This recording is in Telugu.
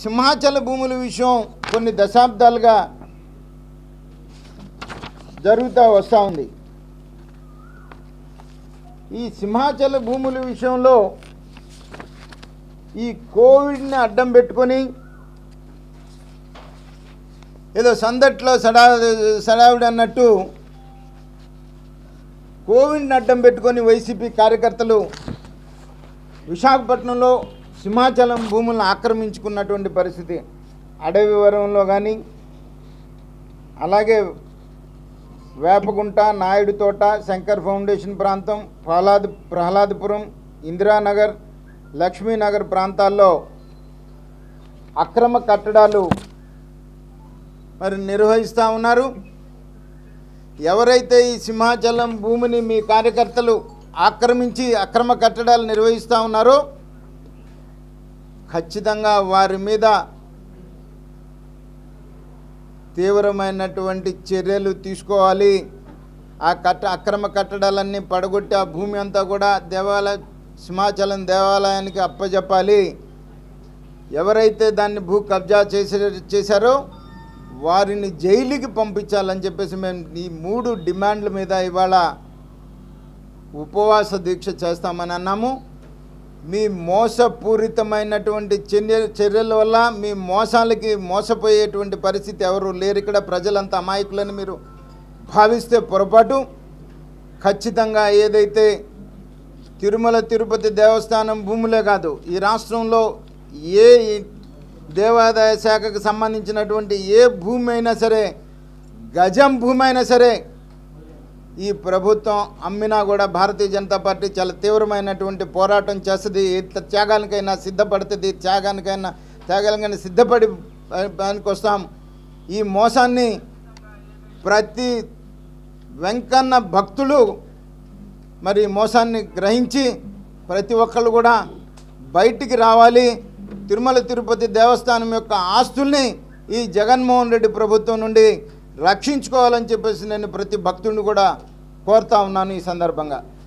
సింహాచల భూముల విషయం కొన్ని దశాబ్దాలుగా జరుగుతూ వస్తూ ఉంది ఈ సింహాచల భూముల విషయంలో ఈ కోవిడ్ని అడ్డం పెట్టుకొని ఏదో సందట్లో సడా సడావిడి అన్నట్టు కోవిడ్ని అడ్డం పెట్టుకొని వైసీపీ కార్యకర్తలు విశాఖపట్నంలో సింహాచలం భూములను ఆక్రమించుకున్నటువంటి పరిస్థితి అడవి వరంలో కానీ అలాగే వేపగుంట నాయుడు తోట శంకర్ ఫౌండేషన్ ప్రాంతం ప్రహ్లాద్ ప్రహ్లాదపురం ఇందిరానగర్ లక్ష్మీనగర్ ప్రాంతాల్లో అక్రమ కట్టడాలు మరి నిర్వహిస్తూ ఉన్నారు ఎవరైతే ఈ సింహాచలం భూమిని మీ కార్యకర్తలు ఆక్రమించి అక్రమ కట్టడాలు నిర్వహిస్తూ ఉన్నారో ఖచ్చితంగా వారి మీద తీవ్రమైనటువంటి చర్యలు తీసుకోవాలి ఆ కట్ట అక్రమ కట్టడాలన్నీ పడగొట్టి ఆ భూమి అంతా కూడా దేవాలయ సింహాచలం దేవాలయానికి అప్పజెప్పాలి ఎవరైతే దాన్ని భూ కబ్జా చేసే చేశారో వారిని జైలుకి పంపించాలని చెప్పేసి మేము ఈ మూడు డిమాండ్ల మీద ఇవాళ ఉపవాస దీక్ష చేస్తామని అన్నాము మీ మోసపూరితమైనటువంటి చర్య చర్యల వల్ల మీ మోసాలకి మోసపోయేటువంటి పరిస్థితి ఎవరు లేరు ఇక్కడ ప్రజలంతా అమాయకులని మీరు భావిస్తే పొరపాటు ఖచ్చితంగా ఏదైతే తిరుమల తిరుపతి దేవస్థానం భూములే కాదు ఈ రాష్ట్రంలో ఏ దేవాదాయ శాఖకు సంబంధించినటువంటి ఏ భూమి అయినా సరే గజం భూమి అయినా సరే ఈ ప్రభుత్వం అమ్మినా కూడా భారతీయ జనతా పార్టీ చాలా తీవ్రమైనటువంటి పోరాటం చేస్తుంది ఏ త్యాగానికైనా సిద్ధపడుతుంది త్యాగానికైనా త్యాగానికైనా సిద్ధపడి దానికి వస్తాం ఈ మోసాన్ని ప్రతి వెంకన్న భక్తులు మరి మోసాన్ని గ్రహించి ప్రతి ఒక్కళ్ళు కూడా బయటికి రావాలి తిరుమల తిరుపతి దేవస్థానం యొక్క ఆస్తుల్ని ఈ జగన్మోహన్ రెడ్డి ప్రభుత్వం నుండి రక్షించుకోవాలని చెప్పేసి నేను ప్రతి భక్తుడిని కూడా కోరుతా ఉన్నాను ఈ సందర్భంగా